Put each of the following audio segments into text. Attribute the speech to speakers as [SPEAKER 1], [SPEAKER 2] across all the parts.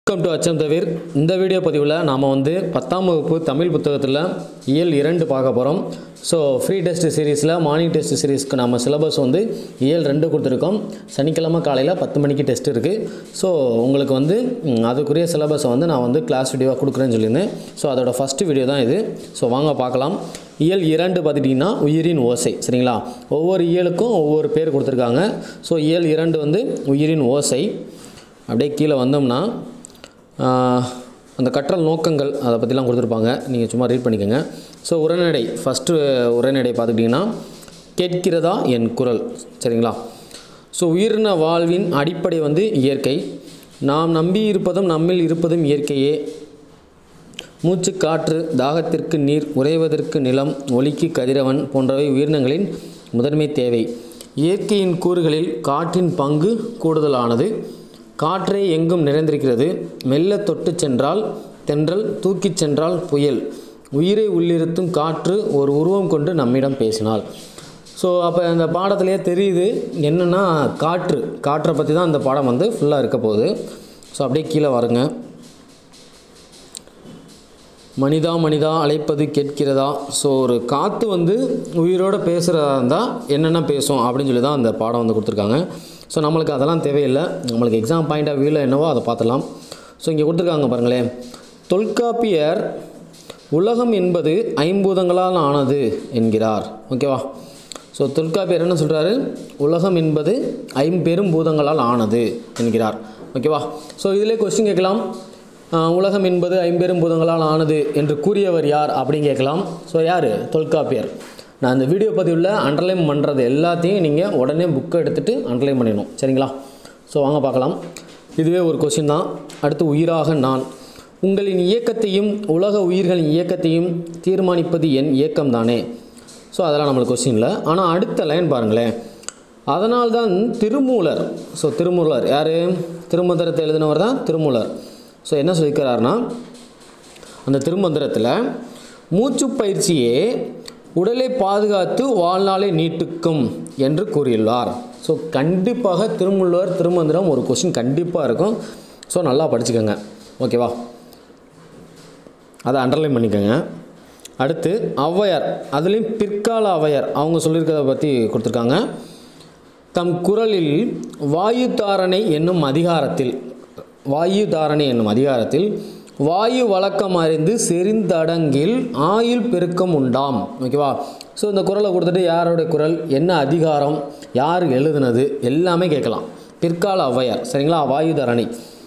[SPEAKER 1] welcome to அச்சம் தவிர் இந்த video பதிவில் நாம் வந்து பத்தாம் வகுப்பு தமிழ் புத்தகத்தில் இயல் இரண்டு பார்க்க போகிறோம் ஸோ ஃப்ரீ டெஸ்ட் சீரீஸில் மார்னிங் டெஸ்ட் சீரீஸ்க்கு நம்ம சிலபஸ் வந்து இயல் ரெண்டு கொடுத்துருக்கோம் சனிக்கிழமை காலையில் பத்து மணிக்கு டெஸ்ட் இருக்குது ஸோ உங்களுக்கு வந்து ம், அதுக்குரிய சிலபஸை வந்து நான் வந்து கிளாஸ் வீடியோவாக கொடுக்குறேன்னு சொல்லியிருந்தேன் ஸோ அதோட ஃபஸ்ட்டு வீடியோ தான் இது ஸோ வாங்க பார்க்கலாம் இயல் இரண்டு பார்த்துட்டிங்கன்னா உயிரின் ஓசை சரிங்களா ஒவ்வொரு இயலுக்கும் ஒவ்வொரு பேர் கொடுத்துருக்காங்க ஸோ இயல் இரண்டு வந்து உயிரின் ஓசை அப்படியே கீழே வந்தோம்னா ஆஹ், அந்த கற்றல் நோக்கங்கள் அதை பற்றிலாம் கொடுத்துருப்பாங்க நீங்கள் சும்மா ரீட் பண்ணிக்கோங்க ஸோ உரைநடை ஃபஸ்ட்டு உரைநடை பார்த்துக்கிட்டிங்கன்னா கேட்கிறதா என் குரல் சரிங்களா ஸோ உயிரின வாழ்வின் அடிப்படை வந்து இயற்கை நாம் நம்பி இருப்பதும் நம்மில் இருப்பதும் இயற்கையே மூச்சு காற்று தாகத்திற்கு நீர் உறைவதற்கு நிலம் ஒலிக்கு கதிரவன் போன்றவை உயிரினங்களின் முதன்மை தேவை இயற்கையின் கூறுகளில் காற்றின் பங்கு கூடுதலானது காற்றே எங்கும் நிறைந்திருக்கிறது மெல்ல தொட்டுச் சென்றால் தென்றல் தூக்கிச் சென்றால் புயல் உயிரை உள்ளிருத்தும் காற்று ஒரு உருவம் கொண்டு நம்மிடம் பேசினாள் ஸோ அப்போ அந்த பாடத்திலேயே தெரியுது என்னென்னா காற்று காற்றை பற்றி தான் அந்த பாடம் வந்து ஃபுல்லாக இருக்க போகுது ஸோ அப்படியே கீழே வருங்க மனிதா மனிதா அழைப்பது கேட்கிறதா ஸோ ஒரு காற்று வந்து உயிரோடு பேசுகிறதா இருந்தால் என்னென்ன பேசும் அப்படின்னு சொல்லி தான் அந்த பாடம் வந்து கொடுத்துருக்காங்க ஸோ நம்மளுக்கு அதெல்லாம் தேவையில்லை நம்மளுக்கு எக்ஸாம் பாயிண்ட் ஆஃப் வியூவில் என்னவோ அதை பார்த்துலாம் ஸோ இங்கே கொடுத்துருக்காங்க பாருங்களேன் தொல்காப்பியர் உலகம் என்பது ஐம்பூதங்களால் ஆனது என்கிறார் ஓகேவா ஸோ தொல்காப்பியர் என்ன சொல்கிறாரு உலகம் என்பது ஐம்பெரும் பூதங்களால் ஆனது என்கிறார் ஓகேவா ஸோ இதிலே கொஸ்டின் கேட்கலாம் ஆஹ், உலகம் என்பது ஐம்பெரும் பூதங்களால் ஆனது என்று கூறியவர் யார் அப்படின்னு கேட்கலாம் ஸோ யார் தொல்காப்பியர் நான் இந்த வீடியோ பதிவில் அண்டர்லைன் பண்ணுறது எல்லாத்தையும் நீங்கள் உடனே புக்கை எடுத்துகிட்டு அண்டர்லைன் பண்ணிடணும் சரிங்களா ஸோ வாங்க பார்க்கலாம் இதுவே ஒரு கொஸ்டின் தான் அடுத்து உயிராக நான் உங்களின் இயக்கத்தையும் உலக உயிர்களின் இயக்கத்தையும் தீர்மானிப்பது என் இயக்கம் தானே ஸோ அதெல்லாம் நம்மளுக்கு கொஸ்டின் இல்லை ஆனால் அடுத்த லைன் பாருங்களேன் அதனால்தான் திருமூலர் ஸோ திருமூலர் யார் திருமந்திரத்தை எழுதினவர் தான் திருமூலர் ஸோ என்ன சொல்லிக்கிறாருன்னா அந்த திருமந்திரத்தில் மூச்சு பயிற்சியே உடலை பாதுகாத்து வாழ்நாளை நீட்டுக்கும் என்று கூறியுள்ளார் ஸோ கண்டிப்பாக திருமூலர் திருமந்திரம் ஒரு கொஸ்டின் கண்டிப்பாக இருக்கும் ஸோ நல்லா படிச்சுக்கோங்க ஓகேவா அதை அண்டர்லைன் பண்ணிக்கோங்க அடுத்து ஔவையார் அதுலேயும் பிற்கால ஔவையார் அவங்க சொல்லியிருக்கிறத பற்றி கொடுத்துருக்காங்க தம் குரலில் வாயு தாரணை என்னும் அதிகாரத்தில் வாயு தாரணை என்னும் அதிகாரத்தில் வாயு வழக்கம் அறிந்து செறிந்தடங்கில் ஆயுள் பெருக்கம் உண்டாம் ஓகேவா ஸோ இந்த குரலை கொடுத்துட்டு யாரோட குரல் என்ன அதிகாரம் யார் எழுதுனது எல்லாமே கேட்கலாம் பிற்கால ஔவையார் சரிங்களா வாயு தாரணை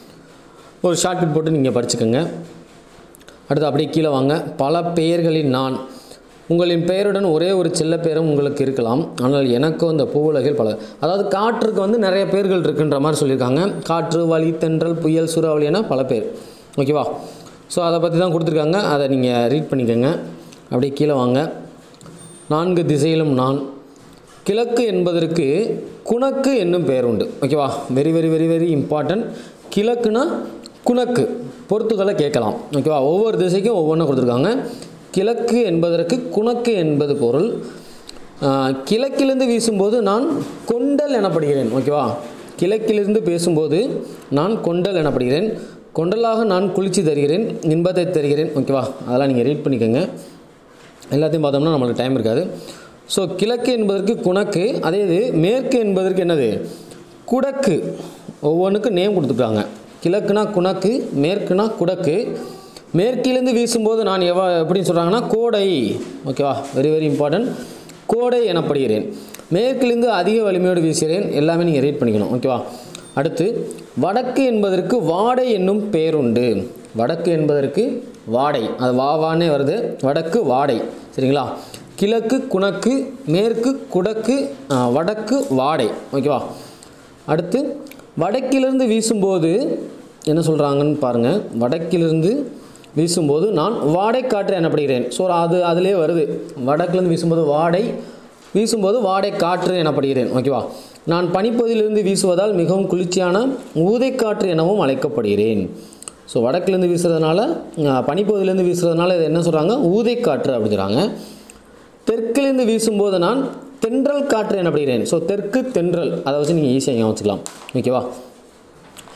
[SPEAKER 1] ஒரு ஷார்ட்கட் போட்டு நீங்கள் படிச்சுக்கோங்க அடுத்து அப்படியே கீழே வாங்க பல பெயர்களில் நான் உங்களின் பெயருடன் ஒரே ஒரு செல்ல பெயரும் உங்களுக்கு இருக்கலாம் ஆனால் எனக்கும் இந்த பூவுலகில் பல அதாவது காற்றுக்கு வந்து நிறைய பேர்கள் இருக்குன்ற மாதிரி சொல்லியிருக்காங்க காற்று வலி தென்றல் புயல் சூறாவளி என பல பேர் ஓகேவா ஸோ அதை பற்றி தான் கொடுத்துருக்காங்க அதை நீங்கள் ரீட் பண்ணிக்கோங்க அப்படியே கீழே வாங்க நான்கு திசையிலும் நான் கிழக்கு என்பதற்கு குணக்கு என்னும் பெயர் உண்டு ஓகேவா very very very very important கிழக்குனா குணக்கு பொறுத்துதலை கேட்கலாம் ஓகேவா ஒவ்வொரு திசைக்கும் ஒவ்வொன்றும் கொடுத்துருக்காங்க கிழக்கு என்பதற்கு குணக்கு என்பது பொருள் ஆஹ், கிழக்கிலிருந்து வீசும்போது நான் கொண்டல் எனப்படுகிறேன் ஓகேவா கிழக்கிலிருந்து பேசும்போது நான் கொண்டல் எனப்படுகிறேன் கொண்டலாக நான் குளிர்ச்சி தருகிறேன் இன்பத்தை தருகிறேன் ஓகேவா அதெல்லாம் நீங்கள் ரீட் பண்ணிக்கோங்க எல்லாத்தையும் பார்த்தோம்னா நம்மளுக்கு டைம் இருக்காது ஸோ கிழக்கு என்பதற்கு குணக்கு அதே இது மேற்கு என்பதற்கு என்னது குடக்கு ஒவ்வொன்றுக்கும் நேம் கொடுத்துருக்காங்க கிழக்குனா குணக்கு மேற்குனா குடக்கு மேற்கிலேருந்து வீசும்போது நான் எவ்வா எப்படின்னு சொல்கிறாங்கன்னா கோடை ஓகேவா வெரி வெரி இம்பார்ட்டன்ட் கோடை எனப்படுகிறேன் மேற்கிலிருந்து அதிக வலிமையோடு வீசுகிறேன் எல்லாமே நீங்கள் ரீட் பண்ணிக்கணும் ஓகேவா அடுத்து வடக்கு என்பதற்கு வாடை என்னும் பேருண்டு வடக்கு என்பதற்கு வாடை அது வாவானே வருது வடக்கு வாடை சரிங்களா கிழக்கு குணக்கு மேற்கு குடக்கு ஆ, வடக்கு வாடை ஓகேவா அடுத்து வடக்கிலிருந்து வீசும்போது என்ன சொல்கிறாங்கன்னு பாருங்கள் வடக்கிலிருந்து வீசும்போது நான் வாடை காற்று எனப்படுகிறேன் ஸோ அது அதிலே வருது வடக்கிலிருந்து வீசும்போது வாடை வீசும்போது வாடை காற்று எனப்படுகிறேன் ஓகேவா நான் பனிப்பகுதியிலிருந்து வீசுவதால் மிகவும் குளிர்ச்சியான ஊதைக்காற்று எனவும் அழைக்கப்படுகிறேன் ஸோ வடக்கிலேருந்து வீசுறதுனால அஹ், பனிப்பகுதியிலேருந்து வீசுறதுனால இது என்ன சொல்கிறாங்க ஊதைக்காற்று அப்படிங்கிறாங்க தெற்கிலிருந்து வீசும்போது நான் தென்றல் காற்று எனப்படுகிறேன் ஸோ தெற்கு தென்றல் அதை வச்சு நீங்கள் ஈஸியாக ஞாபகம் வச்சுக்கலாம் ஓகேவா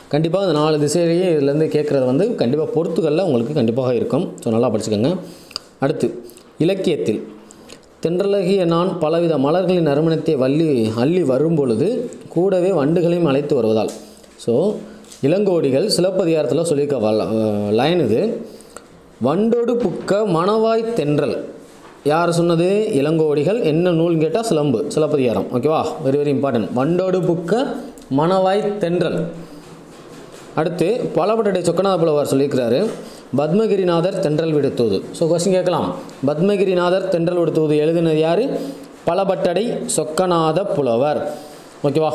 [SPEAKER 1] கண்டிப்பாக இந்த நாலு திசையிலேயே இதுலேருந்து கேட்குறது வந்து கண்டிப்பாக பொறுத்துகளில் உங்களுக்கு கண்டிப்பாக இருக்கும் ஸோ நல்லா படிச்சுக்கோங்க அடுத்து இலக்கியத்தில் தென்றலகிய நான் பலவித மலர்களின் நறுமணத்தை வள்ளி அள்ளி வரும்பொழுது கூடவே வண்டுகளையும் அழைத்து வருவதால் ஸோ இளங்கோடிகள் சிலப்பதிகாரத்தில் சொல்லியிருக்க வ லைன் இது வண்டோடு புக்க மணவாய் தென்றல் யார் சொன்னது இளங்கோடிகள் என்ன நூல்னு கேட்டால் சிலம்பு சிலப்பதிகாரம் ஓகேவா வெரி வெரி இம்பார்ட்டன்ட் வண்டோடு புக்க மணவாய் தென்றல் அடுத்து பலபட்டடை சொக்கநாத புலவர் சொல்லியிருக்கிறாரு பத்மகிரிநாதர் தென்றல் விடுத்தூது ஸோ கொஸ்டின் கேட்கலாம் பத்மகிரிநாதர் தென்றல் விடுத்தூது எழுதினது யார் பலபட்டடை சொக்கநாத புலவர் ஓகேவா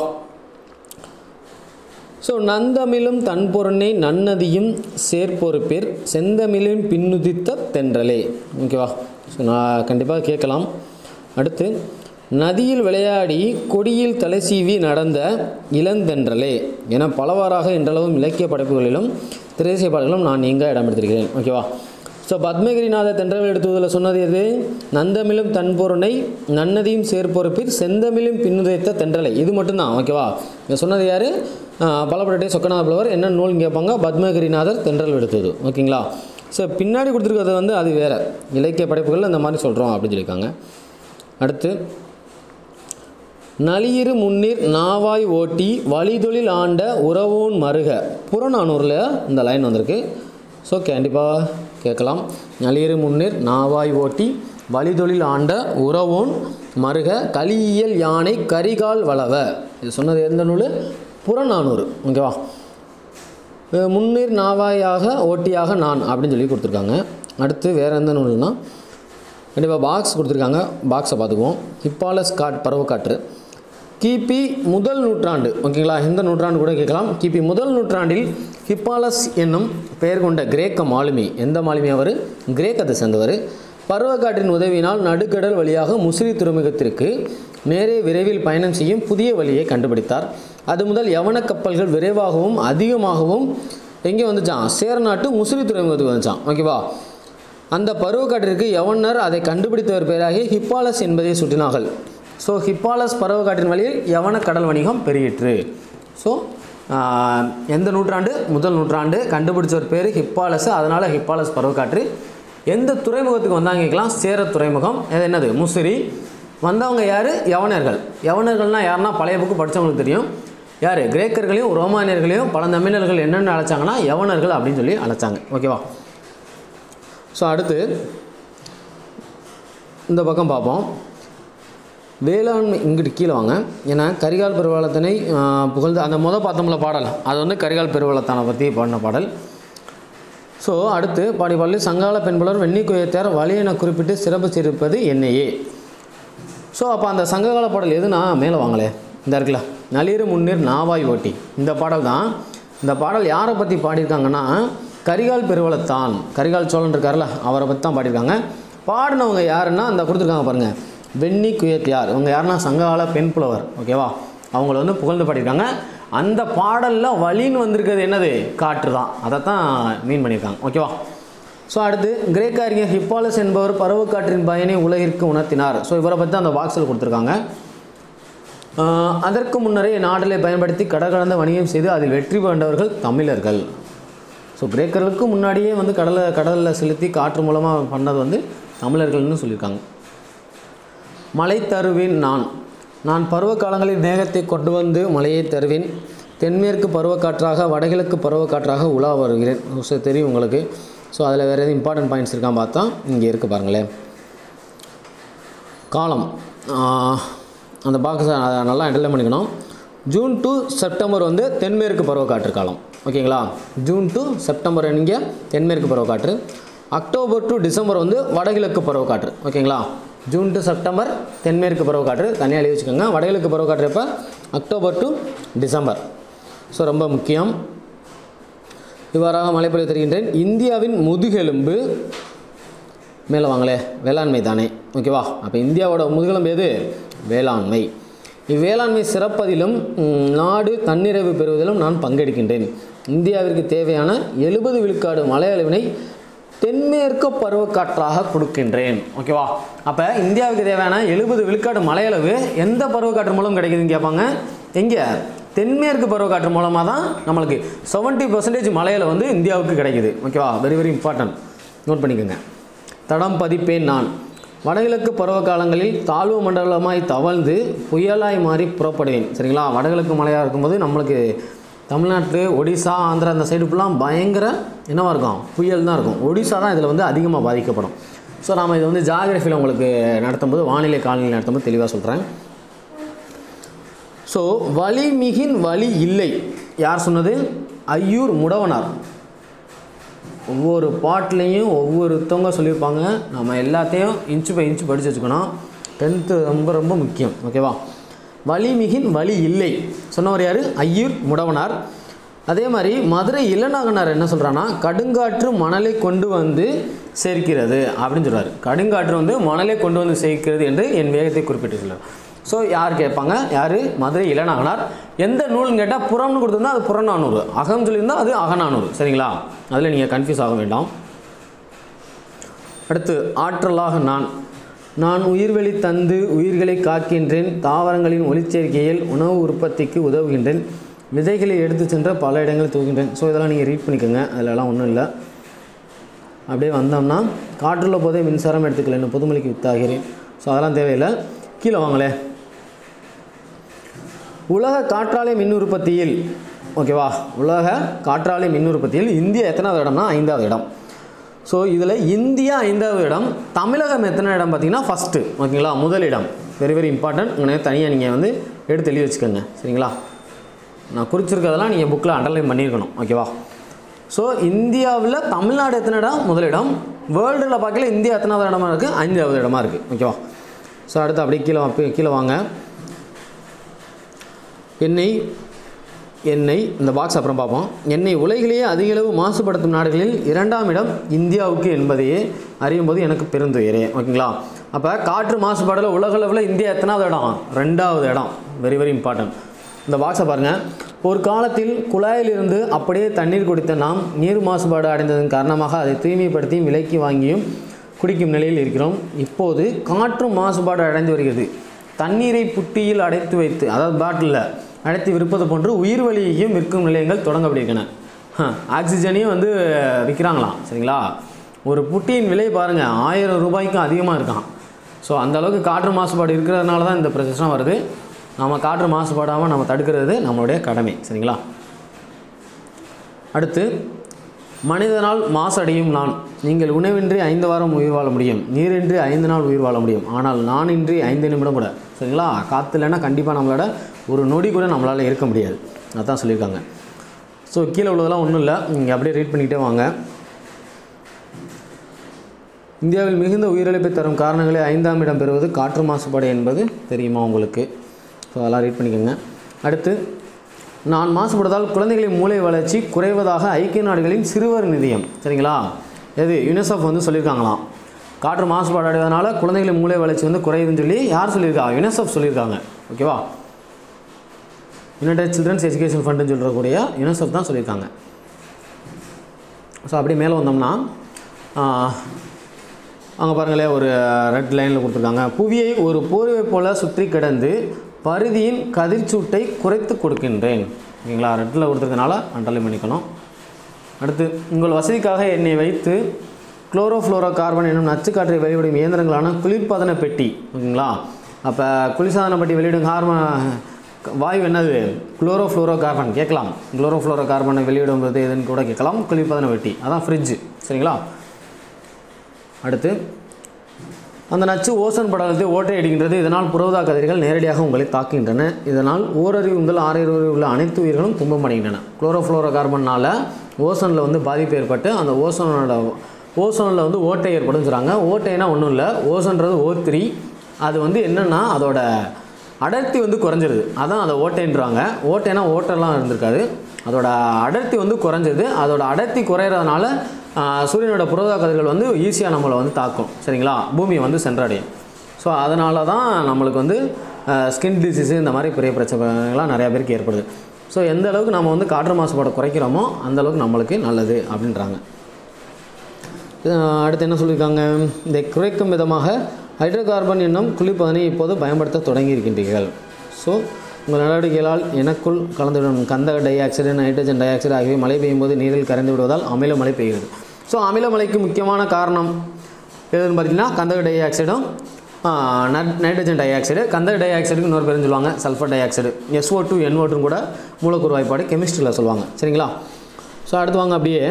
[SPEAKER 1] ஸோ நந்தமிழும் தன்பொருணை நன்னதியும் சேர்ப்பொறுப்பேர் செந்தமிழின் பின்னுதித்த தென்றலே ஓகேவா ஸோ நான் கண்டிப்பாக கேட்கலாம் அடுத்து நதியில் விளையாடி கொடியில் தலை சீவி நடந்த இளந்தென்றலே என பலவாறாக இன்றளவும் இலக்கிய படைப்புகளிலும் திரைசை பாடல்களும் நான் எங்கே இடம் எடுத்திருக்கிறேன் ஓகேவா ஸோ பத்மகிரிநாத தென்றல் எடுத்துவதில் சொன்னது எது நந்தமிழும் தன்பொருணை நன்னதியும் சேர்ப்பொறுப்பில் செந்தமிழும் பின்னுதைத்த தென்றலை இது மட்டும்தான் ஓகேவா இதை சொன்னது யார் பலப்படட்டை சொக்கநாத புலவர் என்ன நூல்னு கேட்பாங்க பத்மகிரிநாதர் தென்றல் எடுத்தது ஓகேங்களா ஸோ பின்னாடி கொடுத்துருக்கிறது வந்து அது வேறு இலக்கிய படைப்புகள் அந்த மாதிரி சொல்கிறோம் அப்படின்னு சொல்லியிருக்காங்க அடுத்து நளியிரு முன்னீர் நாவாய் ஓட்டி வழிதொழில் ஆண்ட உறவோன் மருக புறநானூரில் இந்த லைன் வந்திருக்கு ஸோ கண்டிப்பாக கேட்கலாம் நளியிரு முன்னீர் நாவாய் ஓட்டி வழிதொழில் ஆண்ட உறவோன் மருக கலியியல் யானை கரிகால் வளவ இது சொன்னது எந்த நூல் புறநானூறு ஓகேவா அஹ் முன்னீர் நாவாயாக ஓட்டியாக நான் அப்படின்னு சொல்லி கொடுத்துருக்காங்க அடுத்து வேறு எந்த நூல்னா கண்டிப்பாக பாக்ஸ் கொடுத்துருக்காங்க பாக்ஸை பார்த்துக்குவோம் ஹிப்பாலஸ் காட் பருவக்காற்று கிபி முதல் நூற்றாண்டு ஓகேங்களா இந்த நூற்றாண்டு கூட கேட்கலாம் கிபி முதல் நூற்றாண்டில் ஹிப்பாலஸ் என்னும் பெயர் கொண்ட கிரேக்க மாலுமி எந்த மாலுமி அவர் கிரேக்கத்தை சேர்ந்தவர் பருவக்காற்றின் உதவியினால் நடுக்கடல் வழியாக முசிறி துறைமுகத்திற்கு நேரே விரைவில் பயணம் செய்யும் புதிய வழியை கண்டுபிடித்தார் அது முதல் யவன கப்பல்கள் விரைவாகவும் அதிகமாகவும் எங்கே வந்துச்சான் சேரநாட்டு முசிறி துறைமுகத்துக்கு வந்துச்சான் ஓகேவா அந்த பருவக்காற்றிற்கு யவனர் அதை கண்டுபிடித்தவர் பேராகிய ஹிப்பாலஸ் என்பதை சுட்டினார்கள் ஸோ ஹிப்பாலஸ் பருவக்காற்றின் வழியில் யவன கடல் வணிகம் பெருகிற்று ஸோ எந்த நூற்றாண்டு முதல் நூற்றாண்டு கண்டுபிடிச்சவர் பேர் ஹிப்பாலஸ் அதனால் ஹிப்பாலஸ் பருவக்காற்று எந்த துறைமுகத்துக்கு வந்தாங்க கேட்கலாம் சேர துறைமுகம் இது என்னது முசிறி வந்தவங்க யார் யவனர்கள் யவனர்கள்னால் யாருன்னா பழைய புக்கு படித்தவங்களுக்கு தெரியும் யார் கிரேக்கர்களையும் ரோமானியர்களையும் பழந்தமிழர்கள் என்னென்ன அழைச்சாங்கன்னா யவனர்கள் அப்படின்னு சொல்லி அழைச்சாங்க ஓகேவா ஸோ அடுத்து இந்த பக்கம் பார்ப்போம் வேளாண்மை இங்கிட்டு கீழே வாங்க ஏன்னா கரிகால் பெருவளத்தினை ஆஹ், புகழ்ந்து அந்த முத பார்த்தோம்ல பாடல் அது வந்து கரிகால் பெருவளத்தானை பற்றி பாடின பாடல் ஸோ அடுத்து பாடி பாடலி சங்கால பெண்புலர் வெண்ணி குயத்தார் வழி என குறிப்பிட்டு சிறப்பு சேர்ப்பது என்னையே ஸோ அப்போ அந்த சங்ககால பாடல் எதுனா மேலே வாங்களே இந்த இருக்குல்ல நளிரு முன்னீர் நாவாய் ஓட்டி இந்த பாடல் தான் இந்த பாடல் யாரை பற்றி பாடியிருக்காங்கன்னா கரிகால் பெருவளத்தான் கரிகால் சோழன் இருக்கார்ல அவரை பற்றி தான் பாடியிருக்காங்க பாடினவங்க யாருன்னா அந்த கொடுத்துருக்காங்க பாருங்கள் வெண்ணி குயத்தியார் இவங்க யாருன்னா சங்ககால பெண் புலவர் ஓகேவா அவங்கள வந்து புகழ்ந்து பாடியிருக்காங்க அந்த பாடலில் வழின்னு வந்திருக்கிறது என்னது காற்று தான் அதை தான் மீன் பண்ணியிருக்காங்க ஓகேவா ஸோ அடுத்து கிரேக்க அறிஞர் ஹிப்பாலஸ் என்பவர் பருவக்காற்றின் பயனை உலகிற்கு உணர்த்தினார் ஸோ இவரை பற்றி அந்த பாக்ஸில் கொடுத்துருக்காங்க ஆஹ் அதற்கு முன்னரே நாட்டிலே பயன்படுத்தி கடற்கடந்த வணிகம் செய்து அதில் வெற்றி பெற்றவர்கள் தமிழர்கள் ஸோ கிரேக்கர்களுக்கு முன்னாடியே வந்து கடலை கடலில் செலுத்தி காற்று மூலமாக பண்ணது வந்து தமிழர்கள்னு சொல்லியிருக்காங்க மழை தருவேன் நான் நான் பருவ காலங்களில் மேகத்தை கொண்டு வந்து மழையை தருவேன் தென்மேற்கு பருவக்காற்றாக வடகிழக்கு பருவக்காற்றாக உலா வருகிறேன் ஸோ தெரியும் உங்களுக்கு ஸோ அதில் வேறு எதுவும் இம்பார்ட்டன்ட் பாயிண்ட்ஸ் இருக்கான்னு பார்த்தா இங்கே இருக்குது பாருங்களேன் காலம் ஆஹ், அந்த பாக்ஸை நல்லா அண்டர்லைன் பண்ணிக்கணும் ஜூன் டு செப்டம்பர் வந்து தென்மேற்கு பருவக்காற்று காலம் ஓகேங்களா ஜூன் டு செப்டம்பர் இங்கே தென்மேற்கு பருவக்காற்று அக்டோபர் டு டிசம்பர் வந்து வடகிழக்கு பருவக்காற்று ஓகேங்களா ஜூன் டு செப்டம்பர் தென்மேற்கு பருவக்காற்று தனியாக எழுதி வச்சுக்கோங்க வடகிழக்கு பருவக்காற்று எப்போ அக்டோபர் டு டிசம்பர் ஸோ ரொம்ப முக்கியம் இவ்வாறாக மலைப்பொழிவு தருகின்றேன் இந்தியாவின் முதுகெலும்பு மேலே வாங்களே வேளாண்மை தானே ஓகேவா அப்போ இந்தியாவோட முதுகெலும்பு எது வேளாண்மை இவ்வேளாண்மை சிறப்பதிலும் ம், நாடு தன்னிறைவு பெறுவதிலும் நான் பங்கெடுக்கின்றேன் இந்தியாவிற்கு தேவையான எழுபது விழுக்காடு மழை அளவினை தென்மேற்கு பருவக்காற்றாக கொடுக்கின்றேன் ஓகேவா அப்போ இந்தியாவுக்கு தேவையான எழுபது விழுக்காடு மழையளவு எந்த பருவக்காற்று மூலம் கிடைக்குதுன்னு கேட்பாங்க எங்கே தென்மேற்கு பருவக்காற்று மூலமாக தான் நம்மளுக்கு செவன்ட்டி பர்சன்டேஜ் மலையில் வந்து இந்தியாவுக்கு கிடைக்குது ஓகேவா வெரி வெரி இம்பார்ட்டன்ட் நோட் பண்ணிக்கோங்க தடம் பதிப்பேன் நான் வடகிழக்கு பருவகாலங்களில் தாழ்வு மண்டலமாய் தவழ்ந்து புயலாய் மாறி புறப்படுவேன் சரிங்களா வடகிழக்கு மழையாக இருக்கும்போது நம்மளுக்கு தமிழ்நாட்டு ஒடிசா ஆந்திரா அந்த சைடு ஃபுல்லாக பயங்கர என்னவாக இருக்கும் புயல் தான் இருக்கும் ஒடிசா தான் இதில் வந்து அதிகமாக பாதிக்கப்படும் ஸோ நாம் இதை வந்து ஜாகிரஃபியில் உங்களுக்கு நடத்தும்போது வானிலை காலநிலை நடத்தும்போது தெளிவாக சொல்கிறேன் ஸோ வலி மிகின் வலி இல்லை யார் சொன்னது ஐயூர் முடவனார் ஒவ்வொரு பாட்லேயும் ஒவ்வொருத்தவங்க சொல்லியிருப்பாங்க நம்ம எல்லாத்தையும் இன்ச்சு பை இன்ச்சு படித்து வச்சுக்கணும் டென்த்து ரொம்ப ரொம்ப முக்கியம் ஓகேவா வலி மிகின் வலி இல்லை சொன்னவர் யார் ஐயூர் முடவனார் அதே மாதிரி மதுரை இளநாகனார் என்ன சொல்கிறான்னா கடுங்காற்று மணலை கொண்டு வந்து சேர்க்கிறது அப்படின்னு சொல்றாரு கடுங்காற்று வந்து மணலை கொண்டு வந்து சேர்க்கிறது என்று என் வேகத்தை குறிப்பிட்டு சொல்றார் ஸோ யார் கேட்பாங்க யார் மதுரை இளநாகனார் எந்த நூல்னு கேட்டால் புறம்னு கொடுத்துருந்தா அது புறநானூறு அகம் சொல்லியிருந்தால் அது அகநானூறு சரிங்களா அதில் நீங்கள் கன்ஃபியூஸ் ஆக வேண்டாம் அடுத்து ஆற்றலாக நான் நான் உயிர்வெளி தந்து உயிர்களை காக்கின்றேன் தாவரங்களின் ஒளிச்சேர்க்கையில் உணவு உற்பத்திக்கு உதவுகின்றேன் விதைகளை எடுத்து சென்ற பல இடங்களில் தூக்கின்றேன் ஸோ இதெல்லாம் நீங்கள் ரீட் பண்ணிக்கோங்க அதிலலாம் ஒன்றும் இல்லை அப்படியே வந்தோம்னா காற்றுள்ள போதே மின்சாரம் எடுத்துக்கல என்ன புதுமொழிக்கு வித்தாகிறேன் ஸோ அதெல்லாம் தேவையில்லை கீழே வாங்களே உலக காற்றாலை மின் உற்பத்தியில் ஓகேவா உலக காற்றாலை மின் உற்பத்தியில் இந்தியா எத்தனாவது இடம்னா ஐந்தாவது இடம் ஸோ இதில் இந்தியா ஐந்தாவது இடம் தமிழகம் எத்தனை இடம் பார்த்தீங்கன்னா ஃபஸ்ட்டு ஓகேங்களா முதல் இடம் வெரி வெரி இம்பார்ட்டன்ட் உங்களுக்கு தனியாக நீங்கள் வந்து எடுத்து எழுதி வச்சுக்கோங்க சரிங்களா நான் குறிச்சிருக்கிறதெல்லாம் நீங்கள் புக்கில் அண்டர்லைன் பண்ணியிருக்கணும் ஓகேவா ஸோ இந்தியாவில் தமிழ்நாடு எத்தனை இடம் முதலிடம் வேர்ல்டில் பார்க்கல இந்தியா எத்தனாவது இடமா இருக்குது ஐந்தாவது இடமா இருக்குது ஓகேவா ஸோ அடுத்து அப்படியே கீழே வா- கீழே வாங்க எண்ணெய் எண்ணெய் இந்த பாக்ஸ் அப்புறம் பார்ப்போம் எண்ணெய் உலகிலேயே அதிகளவு மாசுபடுத்தும் நாடுகளில் இரண்டாம் இடம் இந்தியாவுக்கு என்பதையே அறியும் போது எனக்கு பெருந்துயரே ஓகேங்களா அப்போ காற்று மாசுபாடில் உலக அளவில் இந்தியா எத்தனாவது இடம் ரெண்டாவது இடம் வெரி வெரி இம்பார்ட்டன்ட் இந்த பாக்ஸை பாருங்கள் ஒரு காலத்தில் குழாயிலிருந்து அப்படியே தண்ணீர் குடித்த நாம் நீர் மாசுபாடு அடைந்ததன் காரணமாக அதை தூய்மைப்படுத்தியும் விலைக்கு வாங்கியும் குடிக்கும் நிலையில் இருக்கிறோம் இப்போது காற்று மாசுபாடு அடைந்து வருகிறது தண்ணீரை புட்டியில் அடைத்து வைத்து அதாவது பாட்டிலில் அடைத்து விற்பது போன்று உயிர் வழியையும் விற்கும் நிலையங்கள் தொடங்கப்பட்டிருக்கின்றன ஹ, ஆக்சிஜனையும் வந்து விற்கிறாங்களாம் சரிங்களா ஒரு புட்டியின் விலை பாருங்கள் ஆயிரம் ரூபாய்க்கும் அதிகமாக இருக்கான் ஸோ அந்த அளவுக்கு காற்று மாசுபாடு இருக்கிறதுனால தான் இந்த பிரச்சனை வருது நம்ம காற்று மாசுபாடாமல் நம்ம தடுக்கிறது நம்மளுடைய கடமை சரிங்களா அடுத்து மனிதனால் மாசடையும் நான் நீங்கள் உணவின்றி ஐந்து வாரம் உயிர் வாழ முடியும் நீரின்றி ஐந்து நாள் உயிர் வாழ முடியும் ஆனால் நானின்றி ஐந்து நிமிடம் கூட சரிங்களா காற்று இல்லைன்னா கண்டிப்பாக நம்மளோட ஒரு நொடி கூட நம்மளால் இருக்க முடியாது அதான் சொல்லியிருக்காங்க ஸோ கீழே உள்ளதெல்லாம் ஒன்றும் இல்லை நீங்கள் அப்படியே ரீட் பண்ணிக்கிட்டே வாங்க இந்தியாவில் மிகுந்த உயிரிழப்பை தரும் காரணங்களே ஐந்தாம் இடம் பெறுவது காற்று மாசுபாடு என்பது தெரியுமா உங்களுக்கு ஸோ அதெல்லாம் ரீட் பண்ணிக்கோங்க அடுத்து நான் மாசுபடுவதால் குழந்தைகளின் மூளை வளர்ச்சி குறைவதாக ஐக்கிய நாடுகளின் சிறுவர் நிதியம் சரிங்களா எது யுனிசெஃப் வந்து சொல்லியிருக்காங்களாம் காற்று மாசுபாடு அடைவதனால குழந்தைகளின் மூளை வளர்ச்சி வந்து குறையுதுன்னு சொல்லி யார் சொல்லியிருக்கா யுனிசெஃப் சொல்லியிருக்காங்க ஓகேவா யுனைடெட் சில்ட்ரன்ஸ் எஜுகேஷன் ஃபண்டுன்னு சொல்கிறக்கூடிய யுனிசெஃப் தான் சொல்லியிருக்காங்க ஸோ அப்படியே மேலே வந்தோம்னா அங்கே பாருங்களேன் ஒரு ரெட் லைனில் கொடுத்துருக்காங்க புவியை ஒரு போர்வை போல சுற்றி கிடந்து பருதியின் கதிர்ச்சூட்டை குறைத்து கொடுக்கின்றேன் ஓகேங்களா ரெட்டில் கொடுத்துருக்கனால அண்டர்லைன் பண்ணிக்கணும் அடுத்து உங்கள் வசதிக்காக என்னை வைத்து குளோரோஃப்ளோரோ கார்பன் என்னும் நச்சுக்காற்றை வெளியிடும் இயந்திரங்களான குளிர்பதன பெட்டி ஓகேங்களா அப்போ குளிர்சாதன பெட்டி வெளியிடும் ஹார்ம வாயு என்னது குளோரோஃப்ளோரோ கார்பன் கேட்கலாம் குளோரோஃப்ளோரோ கார்பனை வெளியிடும்போது எதுன்னு கூட கேட்கலாம் குளிர்பதன பெட்டி அதான் ஃப்ரிட்ஜு சரிங்களா அடுத்து அந்த நச்சு ஓசோன் படலத்தை ஓட்டை அடிக்கின்றது இதனால் புறவுதா கதிர்கள் நேரடியாக உங்களை தாக்குகின்றன இதனால் ஓரறிவு முதல் ஆறறிவு உள்ள அனைத்து உயிர்களும் துன்பமடைகின்றன குளோரோஃப்ளோரோ கார்பனால் ஓசோனில் வந்து பாதிப்பு ஏற்பட்டு அந்த ஓசோனோட ஓசோனில் வந்து ஓட்டை ஏற்படும் சொல்கிறாங்க ஓட்டைனா ஒன்றும் இல்லை ஓசோன்றது ஓ த்ரீ அது வந்து என்னென்னா அதோட அடர்த்தி வந்து குறைஞ்சிருது அதான் அதை ஓட்டைன்றாங்க ஓட்டைனா ஓட்டெல்லாம் இருந்திருக்காது அதோட அடர்த்தி வந்து குறைஞ்சது அதோட அடர்த்தி குறையிறதுனால ஆஹ், சூரியனோட புரத கதிர்கள் வந்து ஈஸியாக நம்மளை வந்து தாக்கும் சரிங்களா பூமியை வந்து சென்றடையும் ஸோ அதனால தான் நம்மளுக்கு வந்து ஸ்கின் டிசீஸு இந்த மாதிரி பெரிய பிரச்சனைகள்லாம் நிறையா பேருக்கு ஏற்படுது ஸோ எந்த அளவுக்கு நம்ம வந்து காற்று மாசுபாடை குறைக்கிறோமோ அந்த அளவுக்கு நம்மளுக்கு நல்லது அப்படின்றாங்க அஹ் அடுத்து என்ன சொல்லியிருக்காங்க இதை குறைக்கும் விதமாக ஹைட்ரோகார்பன் என்னும் குளிர்பதனை இப்போது பயன்படுத்த தொடங்கி இருக்கின்றீர்கள் ஸோ உங்கள் நடவடிக்கைகளால் எனக்குள் கலந்துவிடும் கந்தக dioxide nitrogen dioxide ஆகியவை மழை பெய்யும் போது நீரில் கரைந்து விடுவதால் அமில மழை பெய்கிறது ஸோ அமில மழைக்கு முக்கியமான காரணம் எதுன்னு பார்த்தீங்கன்னா கந்தக டை ஆக்சைடும் நைட்ரஜன் டை ஆக்சைடு கந்தக டை ஆக்சைடுக்கு இன்னொரு பேரும் சொல்லுவாங்க sulphur dioxide SO two NO two கூட மூலக்கூறு வாய்ப்பாடு கெமிஸ்ட்ரியில் சொல்லுவாங்க சரிங்களா ஸோ அடுத்து வாங்க அப்படியே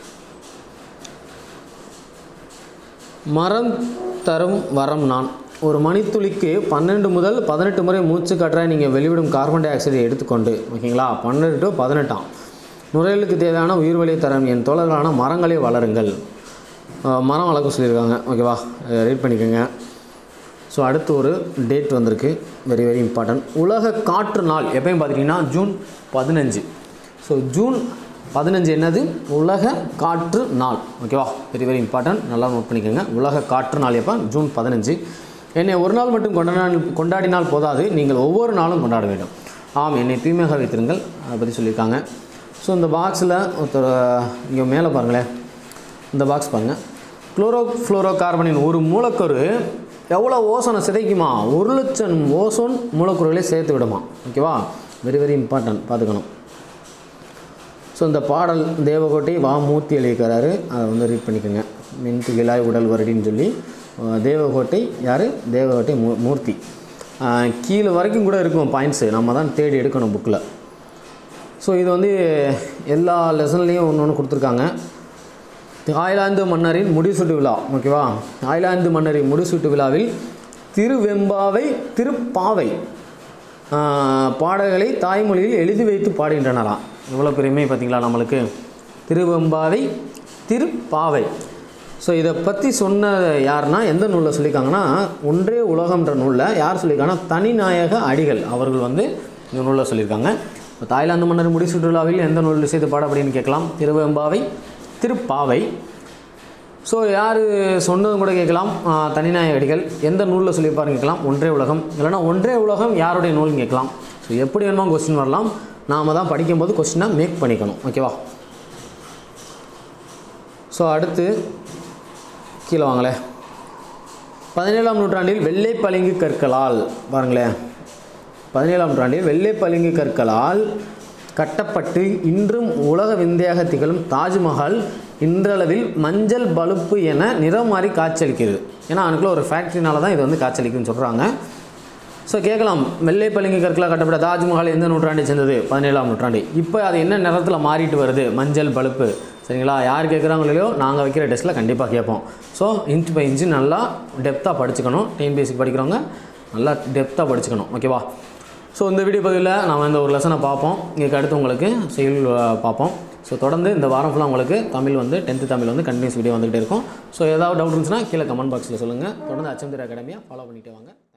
[SPEAKER 1] மரம் தரும் வரம் நான் ஒரு மணித்துளிக்கு பன்னெண்டு முதல் பதினெட்டு முறை மூச்சு காற்றாய் நீங்கள் வெளிவிடும் கார்பன் டை ஆக்சைடை எடுத்துக்கொண்டு ஓகேங்களா பன்னெண்டு டு பதினெட்டாம் நுரையீரலுக்கு தேவையான உயிர் வழியை தரம் என் தோழர்களான மரங்களை வளருங்கள் அஹ் மரம் வளர்க்க சொல்லியிருக்காங்க ஓகேவா ரீட் பண்ணிக்கோங்க ஸோ அடுத்து ஒரு டேட் வந்திருக்கு வெரி வெரி இம்பார்ட்டன்ட் உலக காற்று நாள் எப்பயும் பார்த்துட்டிங்கன்னா ஜூன் பதினஞ்சு ஸோ ஜூன் பதினஞ்சு என்னது உலக காற்று நாள் ஓகேவா வெரி வெரி இம்பார்ட்டன்ட் நல்லா நோட் பண்ணிக்கோங்க உலக காற்று நாள் எப்போ ஜூன் பதினஞ்சு என்னை ஒரு நாள் மட்டும் கொண்டாடினால் கொண்டாடினால் போதாது நீங்கள் ஒவ்வொரு நாளும் கொண்டாட வேண்டும் ஆம் என்னை தூய்மையாக வைத்திருங்கள் அதை பற்றி சொல்லியிருக்காங்க ஸோ இந்த பாக்ஸில் ஒருத்தர் இங்கே மேலே பாருங்களேன் இந்த பாக்ஸ் பாருங்கள் குளோரோ ஃப்ளோரோ கார்பனின் ஒரு மூலக்கூறு எவ்வளோ ஓசோனை சிதைக்குமா ஒரு லட்சம் ஓசோன் மூலக்கூறுகளை சேர்த்து விடுமா ஓகேவா வெரி வெரி இம்பார்ட்டன்ட் பார்த்துக்கணும் ஸோ இந்த பாடல் தேவகோட்டை வா மூர்த்தி எழுதிக்கிறாரு அதை வந்து ரீட் பண்ணிக்கோங்க மின் துகிலாய் உடல் வருடின்னு சொல்லி அஹ் தேவகோட்டை யார் தேவகோட்டை மூ மூர்த்தி அஹ் கீழே வரைக்கும் கூட இருக்கும் பாயிண்ட்ஸு நம்ம தான் தேடி எடுக்கணும் புக்கில் ஸோ இது வந்து எல்லா லெசன்லேயும் ஒன்று ஒன்று கொடுத்துருக்காங்க தாய்லாந்து மன்னரின் முடிசூட்டு விழா ஓகேவா தாய்லாந்து மன்னரின் முடிசூட்டு விழாவில் திருவெம்பாவை திருப்பாவை ஆஹ், பாடல்களை தாய்மொழியில் எழுதி வைத்து பாடுகின்றனராம் எவ்வளோ பெருமை பார்த்தீங்களா நம்மளுக்கு திருவெம்பாவை திருப்பாவை ஸோ இதை பற்றி சொன்ன யாருன்னா எந்த நூலில் சொல்லியிருக்காங்கன்னா ஒன்றே உலகம்ன்ற நூலில் யார் சொல்லியிருக்காங்கன்னா தனிநாயக அடிகள் அவர்கள் வந்து இந்த நூலில் சொல்லியிருக்காங்க இப்போ தாய்லாந்து மன்னர் முடிசூட்டு விழாவில் எந்த நூலில் செய்து பாட அப்படின்னு கேட்கலாம் திருவெம்பாவை திருப்பாவை ஸோ யார் சொன்னதும் கூட கேட்கலாம் ஆஹ், தனிநாயக அடிகள் எந்த நூலில் சொல்லியிருப்பாருன்னு கேட்கலாம் ஒன்றே உலகம் இல்லைனா ஒன்றே உலகம் யாருடைய நூல்னு கேட்கலாம் ஸோ எப்படி வேணுமோ கொஸ்டின் வரலாம் நாம் தான் படிக்கும்போது கொஸ்டினை மேக் பண்ணிக்கணும் ஓகேவா ஸோ அடுத்து கீழே வாங்களேன் பதினேழாம் நூற்றாண்டில் வெள்ளை பளிங்கு கற்களால் பாருங்களேன் பதினேழாம் நூற்றாண்டில் வெள்ளை பளிங்கு கற்களால் கட்டப்பட்டு இன்றும் உலக விந்தையாக திகழும் தாஜ்மஹால் இன்றளவில் மஞ்சள் பழுப்பு என நிறம் மாறி காட்சியளிக்கிறது ஏன்னா அதுக்குள்ள ஒரு ஃபேக்ட்ரினால தான் இது வந்து காட்சியளிக்குன்னு சொல்கிறாங்க ஸோ கேட்கலாம் வெள்ளை பளிங்கு கற்களால் கட்டப்பட்ட தாஜ்மஹால் எந்த நூற்றாண்டை சேர்ந்தது பதினேழாம் நூற்றாண்டு இப்போ அது என்ன நிறத்தில் மாறிட்டு வருது மஞ்சள் பழுப்பு சரிங்களா யார் கேட்குறாங்களோ இல்லையோ நாங்கள் வைக்கிற டெஸ்ட்டில் கண்டிப்பாக கேட்போம் ஸோ இன்ச் பை இன்ச்சு நல்லா டெப்த்தாக படிச்சுக்கணும் டிஎன்பிஎஸ்சி படிக்கிறவங்க நல்லா டெப்த்தாக படிச்சுக்கணும் ஓகேவா ஸோ இந்த வீடியோ பதிவில் நம்ம இந்த ஒரு லெசனை பார்ப்போம் இதுக்கு அடுத்து உங்களுக்கு செயல் அஹ், பார்ப்போம் ஸோ தொடர்ந்து இந்த வாரம் ஃபுல்லாக உங்களுக்கு தமிழ் வந்து டென்த்து தமிழ் வந்து கண்டினியூஸ் வீடியோ வந்துகிட்டே இருக்கும் ஸோ ஏதாவது டவுட் இருந்துச்சுன்னா கீழே கமெண்ட் பாக்ஸில் சொல்லுங்கள் தொடர்ந்து அச்சந்திர அகாடமியை ஃபாலோ பண்ணிட்டு வாங்க